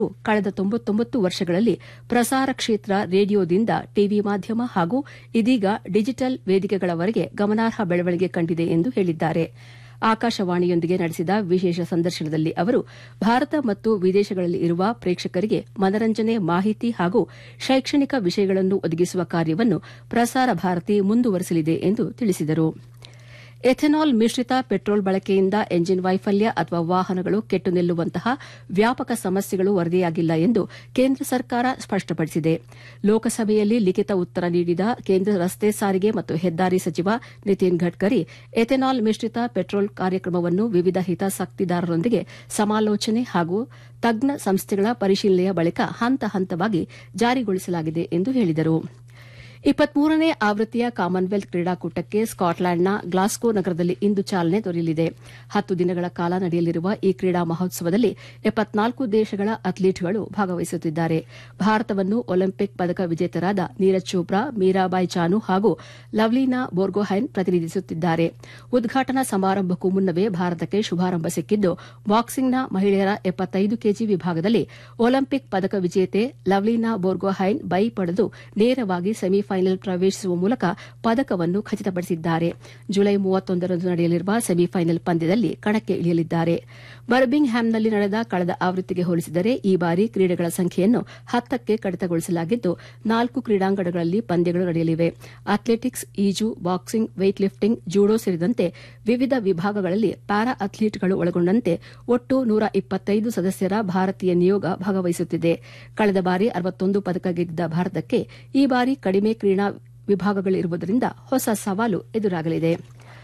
ಕಳೆದ ತೊಂಬತ್ತೊಂಬತ್ತು ವರ್ಷಗಳಲ್ಲಿ ಪ್ರಸಾರ ಕ್ಷೇತ್ರ ರೇಡಿಯೋದಿಂದ ಟಿವಿ ಮಾಧ್ಯಮ ಹಾಗೂ ಇದೀಗ ಡಿಜಿಟಲ್ ವೇದಿಕೆಗಳವರೆಗೆ ಗಮನಾರ್ಹ ಬೆಳವಣಿಗೆ ಕಂಡಿದೆ ಎಂದು ಹೇಳಿದ್ದಾರೆ ಆಕಾಶವಾಣಿಯೊಂದಿಗೆ ನಡೆಸಿದ ವಿಶೇಷ ಸಂದರ್ಶನದಲ್ಲಿ ಅವರು ಭಾರತ ಮತ್ತು ವಿದೇಶಗಳಲ್ಲಿ ಇರುವ ಪ್ರೇಕ್ಷಕರಿಗೆ ಮನರಂಜನೆ ಮಾಹಿತಿ ಹಾಗೂ ಶೈಕ್ಷಣಿಕ ವಿಷಯಗಳನ್ನು ಒದಗಿಸುವ ಕಾರ್ಯವನ್ನು ಪ್ರಸಾರ ಭಾರತಿ ಮುಂದುವರೆಸಲಿದೆ ಎಂದು ತಿಳಿಸಿದರು ಎಥೆನಾಲ್ ಮಿಶ್ರಿತ ಪೆಟ್ರೋಲ್ ಬಳಕೆಯಿಂದ ಎಂಜಿನ್ ವೈಫಲ್ಯ ಅಥವಾ ವಾಹನಗಳು ಕೆಟ್ಟು ನಿಲ್ಲುವಂತಹ ವ್ಯಾಪಕ ಸಮಸ್ಯೆಗಳು ವರದಿಯಾಗಿಲ್ಲ ಎಂದು ಕೇಂದ್ರ ಸರ್ಕಾರ ಸ್ಪಷ್ಟಪಡಿಸಿದೆ ಲೋಕಸಭೆಯಲ್ಲಿ ಲಿಖಿತ ಉತ್ತರ ನೀಡಿದ ಕೇಂದ್ರ ರಸ್ತೆ ಸಾರಿಗೆ ಮತ್ತು ಹೆದ್ದಾರಿ ಸಚಿವ ನಿತಿನ್ ಗಡ್ಕರಿ ಎಥೆನಾಲ್ ಮಿಶ್ರಿತ ಪೆಟ್ರೋಲ್ ಕಾರ್ಯಕ್ರಮವನ್ನು ವಿವಿಧ ಹಿತಾಸಕ್ತಿದಾರರೊಂದಿಗೆ ಸಮಾಲೋಚನೆ ಹಾಗೂ ತಜ್ಞ ಸಂಸ್ಥೆಗಳ ಪರಿಶೀಲನೆಯ ಬಳಿಕ ಹಂತ ಹಂತವಾಗಿ ಜಾರಿಗೊಳಿಸಲಾಗಿದೆ ಎಂದು ಹೇಳಿದರು ಇಪ್ಪತ್ಮೂರನೇ ಆವೃತ್ತಿಯ ಕಾಮನ್ವೆಲ್ತ್ ಕ್ರೀಡಾಕೂಟಕ್ಕೆ ಸ್ಕಾಟ್ಲೆಂಡ್ನ ಗ್ಲಾಸ್ಗೋ ನಗರದಲ್ಲಿ ಇಂದು ಚಾಲನೆ ದೊರೆಯಲಿದೆ ಹತ್ತು ದಿನಗಳ ಕಾಲ ನಡೆಯಲಿರುವ ಈ ಕ್ರೀಡಾ ಮಹೋತ್ಸವದಲ್ಲಿ ಎಪ್ಪತ್ನಾಲ್ಕು ದೇಶಗಳ ಅಥ್ಲೀಟ್ಗಳು ಭಾಗವಹಿಸುತ್ತಿದ್ದಾರೆ ಭಾರತವನ್ನು ಒಲಿಂಪಿಕ್ ಪದಕ ವಿಜೇತರಾದ ನೀರಜ್ ಚೋಪ್ರಾ ಮೀರಾಬಾಯಿ ಚಾನು ಹಾಗೂ ಲವ್ಲಿನಾ ಬೋರ್ಗೊಹೈನ್ ಪ್ರತಿನಿಧಿಸುತ್ತಿದ್ದಾರೆ ಉದ್ಘಾಟನಾ ಸಮಾರಂಭಕ್ಕೂ ಮುನ್ನವೇ ಭಾರತಕ್ಕೆ ಶುಭಾರಂಭ ಸಿಕ್ಕಿದ್ದು ಬಾಕ್ಸಿಂಗ್ನ ಮಹಿಳೆಯರ ಎಪ್ಪತ್ತೈದು ಕೆಜಿ ವಿಭಾಗದಲ್ಲಿ ಒಲಿಂಪಿಕ್ ಪದಕ ವಿಜೇತೆ ಲವ್ಲಿನಾ ಬೋರ್ಗೊಹೈನ್ ಬೈ ಪಡೆದು ನೇರವಾಗಿ ಸೆಮಿಫೈನಲ್ ಪ್ರವೇಶಿಸುವ ಮೂಲಕ ಪದಕವನ್ನು ಖಚಿತಪಡಿಸಿದ್ದಾರೆ ಜುಲೈ ಮೂವತ್ತೊಂದರಂದು ನಡೆಯಲಿರುವ ಸೆಮಿಫೈನಲ್ ಪಂದ್ಯದಲ್ಲಿ ಕಣಕ್ಕೆ ಇಳಿಯಲಿದ್ದಾರೆ ಬರ್ಬಿಂಗ್ ಹ್ಯಾಮ್ನಲ್ಲಿ ನಡೆದ ಕಳೆದ ಆವೃತ್ತಿಗೆ ಹೋಲಿಸಿದರೆ ಈ ಬಾರಿ ಕ್ರೀಡೆಗಳ ಸಂಖ್ಯೆಯನ್ನು ಹತ್ತಕ್ಕೆ ಕಡಿತಗೊಳಿಸಲಾಗಿದ್ದು ನಾಲ್ಕು ಕ್ರೀಡಾಂಗಣಗಳಲ್ಲಿ ಪಂದ್ಯಗಳು ನಡೆಯಲಿವೆ ಅಥ್ಲೆಟಿಕ್ಸ್ ಈಜು ಬಾಕ್ಸಿಂಗ್ ವೇಟ್ ಲಿಫ್ಟಿಂಗ್ ಜೂಡೋ ಸೇರಿದಂತೆ ವಿವಿಧ ವಿಭಾಗಗಳಲ್ಲಿ ಪ್ಯಾರಾ ಅಥ್ಲೀಟ್ಗಳು ಒಳಗೊಂಡಂತೆ ಒಟ್ಟು ನೂರ ಇಪ್ಪತ್ತೈದು ಸದಸ್ಯರ ಭಾರತೀಯ ನಿಯೋಗ ಭಾಗವಹಿಸುತ್ತಿದೆ ಕಳೆದ ಬಾರಿ ಅರವತ್ತೊಂದು ಪದಕ ಗೆದ್ದಿದ್ದ ಭಾರತಕ್ಕೆ ಈ ಬಾರಿ ಕಡಿಮೆ ಕ್ರೀಡಾ ವಿಭಾಗಗಳಿರುವುದರಿಂದ ಹೊಸ ಸವಾಲು ಎದುರಾಗಲಿದೆ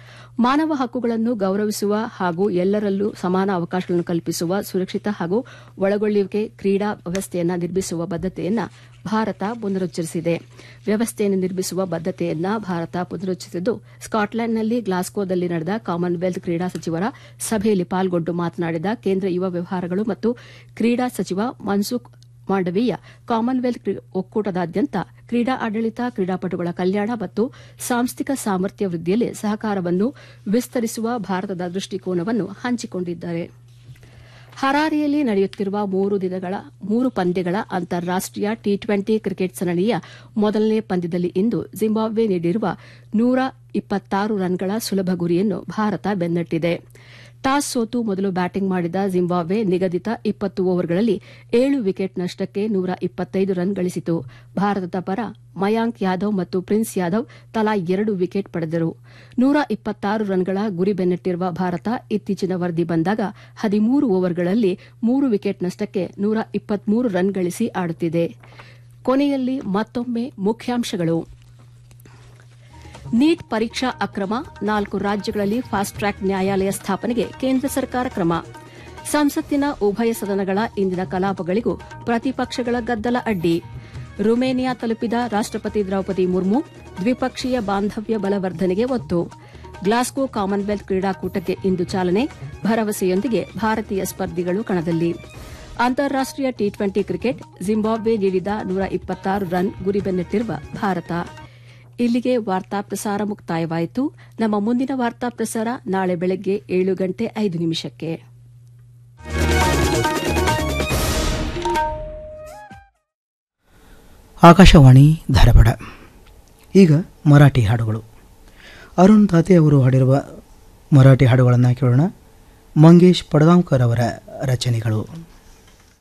ಮಾನವ ಹಕ್ಕುಗಳನ್ನು ಗೌರವಿಸುವ ಹಾಗೂ ಎಲ್ಲರಲ್ಲೂ ಸಮಾನ ಅವಕಾಶಗಳನ್ನು ಕಲ್ಪಿಸುವ ಸುರಕ್ಷಿತ ಹಾಗೂ ಒಳಗೊಳ್ಳುವಿಕೆ ಕ್ರೀಡಾ ವ್ಯವಸ್ಥೆಯನ್ನು ನಿರ್ಮಿಸುವ ಬದ್ದತೆಯನ್ನು ಭಾರತ ಪುನರುಚ್ಚರಿಸಿದೆ ವ್ಯವಸ್ಥೆಯನ್ನು ನಿರ್ಮಿಸುವ ಬದ್ದತೆಯನ್ನ ಭಾರತ ಪುನರುಚ್ಚರಿಸಿದ್ದು ಸ್ಕಾಟ್ಲೆಂಡ್ನಲ್ಲಿ ಗ್ಲಾಸ್ಗೋದಲ್ಲಿ ನಡೆದ ಕಾಮನ್ವೆಲ್ತ್ ಕ್ರೀಡಾ ಸಚಿವರ ಸಭೆಯಲ್ಲಿ ಪಾಲ್ಗೊಂಡು ಮಾತನಾಡಿದ ಕೇಂದ್ರ ಯುವ ವ್ಯವಹಾರಗಳು ಮತ್ತು ಕ್ರೀಡಾ ಸಚಿವ ಮನ್ಸುಖ್ ಮಾಂಡವೀಯ ಕಾಮನ್ವೆಲ್ತ್ ಒಕ್ಕೂಟದಾದ್ಯಂತ ಕ್ರೀಡಾ ಆಡಳಿತ ಕ್ರೀಡಾಪಟುಗಳ ಕಲ್ಯಾಣ ಮತ್ತು ಸಾಂಸ್ಥಿಕ ಸಾಮರ್ಥ್ಯ ವೃದ್ಧಿಯಲ್ಲಿ ಸಹಕಾರವನ್ನು ವಿಸ್ತರಿಸುವ ಭಾರತದ ದೃಷ್ಟಿಕೋನವನ್ನು ಹಂಚಿಕೊಂಡಿದ್ದಾರೆ ಹರಾರೆಯಲ್ಲಿ ನಡೆಯುತ್ತಿರುವ ಮೂರು ದಿನಗಳ ಮೂರು ಪಂದ್ಯಗಳ ಅಂತಾರಾಷ್ಟೀಯ ಟಿ ಟ್ವೆಂಟಿ ಕ್ರಿಕೆಟ್ ಸರಣಿಯ ಮೊದಲನೇ ಪಂದ್ಯದಲ್ಲಿ ಇಂದು ಜಿಂಬಾಬ್ವೆ ನೀಡಿರುವ ನೂರ ಇಪ್ಪತ್ತಾರು ರನ್ಗಳ ಸುಲಭ ಗುರಿಯನ್ನು ಭಾರತ ಬೆನ್ನಟ್ಟಿದೆ ಟಾಸ್ ಸೋತು ಮೊದಲು ಬ್ಯಾಟಿಂಗ್ ಮಾಡಿದ ಜಿಂಬಾಬ್ವೆ ನಿಗದಿತ ಇಪ್ಪತ್ತು ಓವರ್ಗಳಲ್ಲಿ ಏಳು ವಿಕೆಟ್ ನಷ್ಟಕ್ಕೆ ನೂರ ಇಪ್ಪತ್ತೈದು ರನ್ ಗಳಿಸಿತು ಭಾರತದ ಪರ ಮಯಾಂಕ್ ಯಾದವ್ ಮತ್ತು ಪ್ರಿನ್ಸ್ ಯಾದವ್ ತಲಾ ಎರಡು ವಿಕೆಟ್ ಪಡೆದರು ನೂರ ಇಪ್ಪತ್ತಾರು ರನ್ಗಳ ಗುರಿ ಬೆನ್ನಟ್ಟಿರುವ ಭಾರತ ಇತ್ತೀಚಿನ ವರದಿ ಬಂದಾಗ ಹದಿಮೂರು ಓವರ್ಗಳಲ್ಲಿ ಮೂರು ವಿಕೆಟ್ ನಷ್ಟಕ್ಕೆ ನೂರ ಇಪ್ಪತ್ಮೂರು ರನ್ ಗಳಿಸಿ ಆಡುತ್ತಿದೆ ಕೊನೆಯಲ್ಲಿ ಮತ್ತೊಮ್ಮೆ ಮುಖ್ಯಾಂಶಗಳು ನೀಟ್ ಪರೀಕ್ಷಾ ಅಕ್ರಮ ನಾಲ್ಕು ರಾಜ್ಯಗಳಲ್ಲಿ ಫಾಸ್ಟ್ ಟ್ರ್ಯಾಕ್ ನ್ಯಾಯಾಲಯ ಸ್ಥಾಪನೆಗೆ ಕೇಂದ್ರ ಸರ್ಕಾರ ಕ್ರಮ ಸಂಸತ್ತಿನ ಉಭಯ ಸದನಗಳ ಇಂದಿನ ಕಲಾಪಗಳಿಗೂ ಪ್ರತಿಪಕ್ಷಗಳ ಗದ್ದಲ ಅಡ್ಡಿ ರುಮೇನಿಯಾ ತಲುಪಿದ ರಾಷ್ಟಪತಿ ದ್ರೌಪದಿ ಮುರ್ಮು ದ್ವಿಪಕ್ಷೀಯ ಬಾಂಧವ್ಯ ಬಲವರ್ಧನೆಗೆ ಒತ್ತು ಗ್ಲಾಸ್ಗೋ ಕಾಮನ್ವೆಲ್ತ್ ಕ್ರೀಡಾಕೂಟಕ್ಕೆ ಇಂದು ಚಾಲನೆ ಭರವಸೆಯೊಂದಿಗೆ ಭಾರತೀಯ ಸ್ಪರ್ಧಿಗಳು ಕಣದಲ್ಲಿ ಅಂತಾರಾಷ್ಟೀಯ ಟಿ ಟ್ವೆಂಟಿ ಕ್ರಿಕೆಟ್ ಜಿಂಬಾಬ್ವೆ ನೀಡಿದ ನೂರ ಇಪ್ಪತ್ತಾರು ರನ್ ಗುರಿ ಬೆನ್ನಟ್ಟಿರುವ ಭಾರತ ಇಲ್ಲಿಗೆ ವಾರ್ತಾ ಪ್ರಸಾರ ಮುಕ್ತಾಯವಾಯಿತು ನಮ್ಮ ಮುಂದಿನ ವಾರ್ತಾ ಪ್ರಸಾರ ನಾಳೆ ಬೆಳಗ್ಗೆ ಏಳು ಗಂಟೆ ಐದು ನಿಮಿಷಕ್ಕೆ ಆಕಾಶವಾಣಿ ಧಾರವಾಡ ಈಗ ಮರಾಠಿ ಹಾಡುಗಳು ಅರುಣ್ ತಾತೆ ಅವರು ಹಾಡಿರುವ ಮರಾಠಿ ಹಾಡುಗಳನ್ನು ಕೇಳೋಣ ಮಂಗೇಶ್ ಪಡಗಾಂವ್ಕರ್ ಅವರ ರಚನೆಗಳು